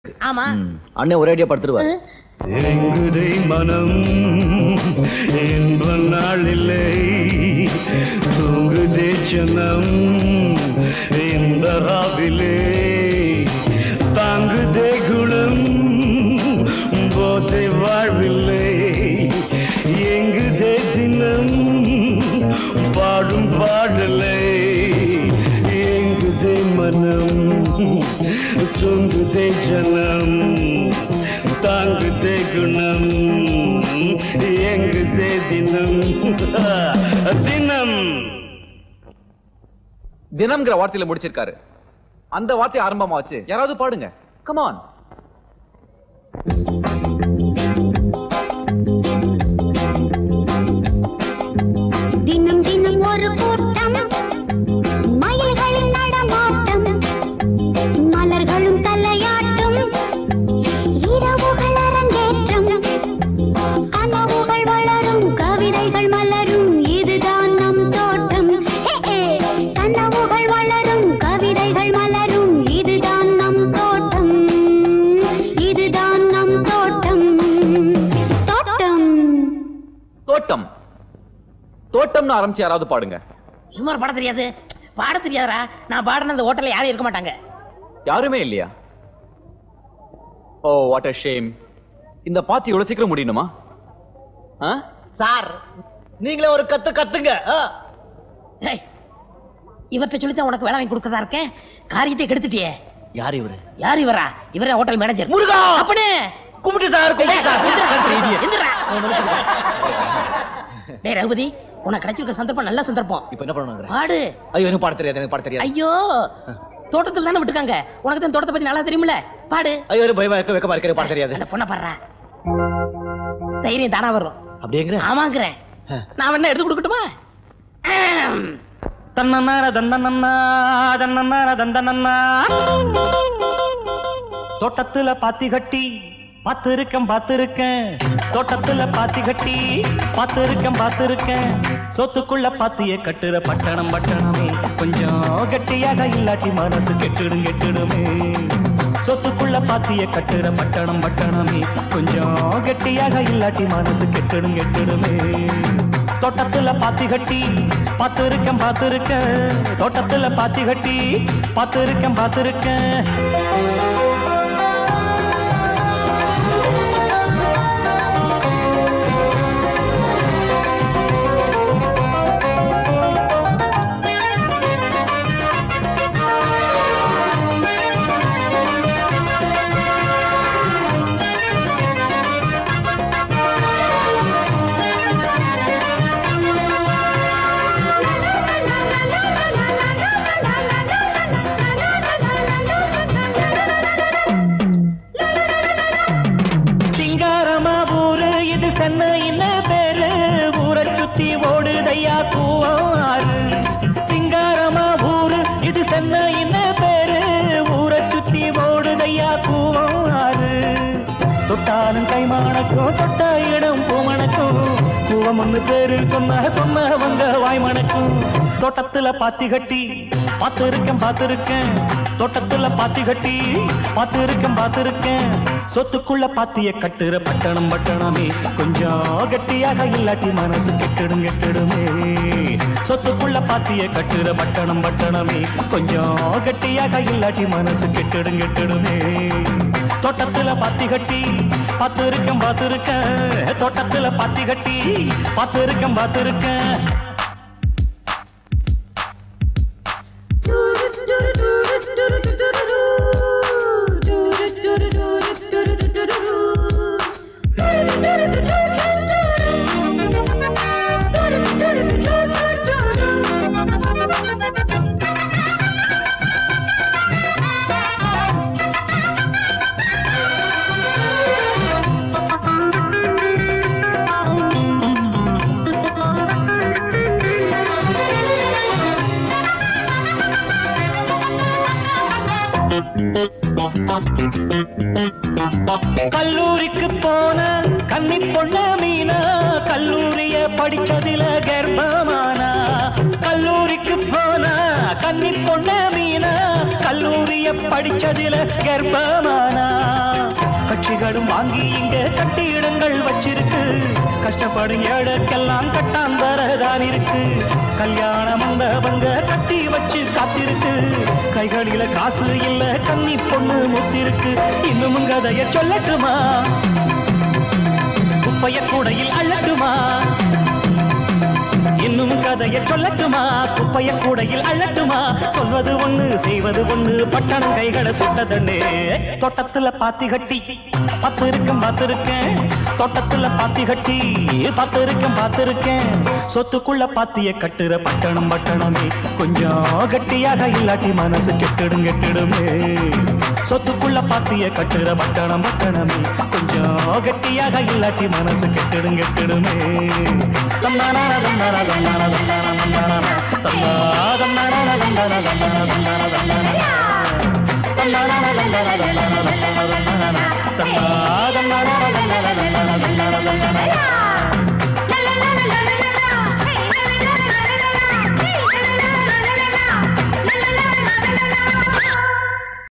ஆமா ம், அண்ணன் ஒரே அடியா படுத்துருவாரு எங்குதை மனம் என்ப நாளில்லை தூங்குதே சனம் இந்த ராவிலே தாங்குதே குணம் போதை வாழ்வில்லை எங்குதே தினம் பாடும் பாடலை எங்குதே மனம் தூங்குதே ஜனம் தாங்குதே குணம் எங்குதே தினம் தினம் தினம்ங்கிற வார்த்தையில முடிச்சிருக்காரு அந்த வார்த்தை ஆரம்பமா வச்சு யாராவது பாடுங்க கமான் தினம் தினம் ஒரு கூட்டம் மயில்களின் நடமாட்டம் மலர்களும் தலையாட்டும் இரவுகள் அரங்கேற்றம் கனவுகள் வளரும் கவிதைகள் மலரும் இதுதான் நம் தோட்டம் ஹே, ஹே. கனவுகள் வளரும் கவிதைகள் மலரும் இதுதான் நம் தோட்டம் இதுதான் நம் தோட்டம் தோட்டம் தோட்டம் தோட்டம்னு ஆரம்பிச்சு யாராவது பாடுங்க சுமார் பாட தெரியாது பாட தெரியாதடா நான் பாடின அந்த ஹோட்டல்ல யாரும் இருக்க மாட்டாங்க யாருமே இல்லையா ஓ வாட் அ ஷேம் இந்த பாட்டு இவ்வளவு சீக்கிரம் முடியணுமா ஆ? சார் நீங்களே ஒரு கத்து கத்துங்க ஆ. டேய், இவர்ட்ட சொல்லித்தான் உனக்கு வேலை வாங்கி கொடுக்கறதா இருக்கேன் காரியத்தை கெடுத்துட்டியே யார் இவரு யார் இவரா இவரே ஹோட்டல் மேனேஜர் முருகா! அப்பனே கும்பிட்டு சார் கும்பிட்டு சார் எந்திரா. டேய் ரகுபதி உனக்கு கிடைச்சிருக்க சந்தர்ப்பம் நல்ல சந்தர்ப்பம் இப்ப என்ன பண்ணணும் பாடு ஐயோ எனக்கு பாட தெரியாது எனக்கு பாட தெரியாது ஐயோ தோட்டத்துல தானே விட்டுருக்காங்க உனக்கு தான் தோட்டத்தை பத்தி நல்லா தெரியுமில்ல பாடு ஐயோ எனக்கு பயமா இருக்க வெக்கமா இருக்க எனக்கு பாட தெரியாது அந்த பொண்ணை பாடுறா தைரியம் தானா வரும் அப்படிங்கிற ஆமாங்கிறேன் நான் வேணா எடுத்து கொடுக்கட்டுமா ஆம். தன்னன்னார தந்தனன்னா தன்னன்னார தந்தனன்னா தோட்டத்துல பாத்தி கட்டி பாத்து இருக்கேன் பாத்து இருக்கேன் தோட்டத்துல பாத்தி கட்டி பாத்து இருக்கேன் பாத்து இருக்கேன் சொத்துக்குள்ள பாத்திய கட்டுற பட்டணம் பட்டணமே கொஞ்சம் கெட்டியாக இல்லாட்டி மனசு கெட்டுடும் கெட்டுடுமே சொத்துக்குள்ள பாத்திய கட்டுற பட்டணம் பட்டணமே கொஞ்சம் கெட்டியாக இல்லாட்டி மனசு கெட்டுடும் கெட்டுடுமே தோட்டத்துல பாத்தி கட்டி பாத்து இருக்கேன் பாத்து இருக்கேன் தோட்டத்துல பாத்தி கட்டி பாத்து இருக்கேன் பாத்து இருக்கேன் சிங்காரமா ஊரு இது சென்னையில பேரு ஊரை சுத்தி ஓடுதையா கூவாறு சிங்காரமா ஊரு இது சென்னையில பேரு ஊரை சுத்தி ஓடுதையா கூவாறு தொட்டாலும் கைமானக்கும் தொட்ட இடம் பூமணக்கும் கூவம் ஒண்ணு பேரு சொன்ன சொன்னவங்க வாய்மணக்கும் தோட்டத்துல பாத்தி கட்டி பார்த்து இருக்கேன் பார்த்து இருக்கேன் தோட்டத்துல பாத்தி கட்டி பார்த்து இருக்கேன் பார்த்து இருக்கேன் சொத்துக்குள்ள பாத்திய கட்டுற பட்டணம் பட்டணமே கொஞ்சம் கெட்டியாக இல்லாட்டி மனசு கெட்டிடும் கெட்டிடுமே சொத்துக்குள்ள பாத்திய கட்டுற பட்டணம் பட்டணமே கொஞ்சம் கெட்டியாக இல்லாட்டி மனசு கெட்டிடும் கெட்டிடுமே தோட்டத்துல பாத்தி கட்டி பார்த்து இருக்கேன் பார்த்து இருக்கேன் தோட்டத்துல பாத்தி கட்டி பார்த்து இருக்கேன் பார்த்து இருக்கேன் கல்லூரிக்கு போன கன்னி பொண்ண மீனா கல்லூரிய படிச்சதில கர்ப்பமானா கல்லூரிக்கு போன கன்னி பொண்ண மீனா கல்லூரிய படிச்சதில கர்ப்பமானா காட்சிகளும் வாங்கி இங்க கட்டிடங்கள் வச்சிருக்கு கஷ்டப்படும் ஏழைக்கெல்லாம் கட்டாந்தரதான் இருக்கு கல்யாண மண்டபங்க கட்டி வச்சு காத்திருக்கு கைகளில காசு இல்ல கன்னி பொண்ணு முத்திருக்கு இன்னும் கதைய சொல்லட்டுமா குப்பைய கூடையில் அள்ளட்டுமா இன்னும் கதைய சொல்லட்டுமா குப்பைய கூடையில் அள்ளட்டுமா சொல்வது ஒண்ணு செய்வது ஒண்ணு பட்டணம் கைகளை சுட்டதண்ணே தோட்டத்துல பாத்தி கட்டி பத்து இருக்கும் பார்த்திருக்கேன் தோட்டத்துல பாத்தி கட்டி பத்து இருக்கும் பார்த்திருக்கேன் சொத்துக்குள்ள பாத்திய கட்டுற பட்டணம் பட்டணமே கொஞ்சம் கட்டியாக இல்லாட்டி மனசு கெட்டிடும் கெட்டிடுமே சொத்துக்குள்ள பாத்திய கட்டுற பட்டணம் பட்டணமே கொஞ்சம் கட்டியாக இல்லாட்டி மனசு கெட்டிடும் கெட்டிடுமே தன்னானா தன்னானா தன்னானா தன்னானா தன்னானா தன்னா தன்னானா தன்னானா தன்னானா தன்னானா தன்னானா தன்னானா தன்னானா தன்னானா தன்னானா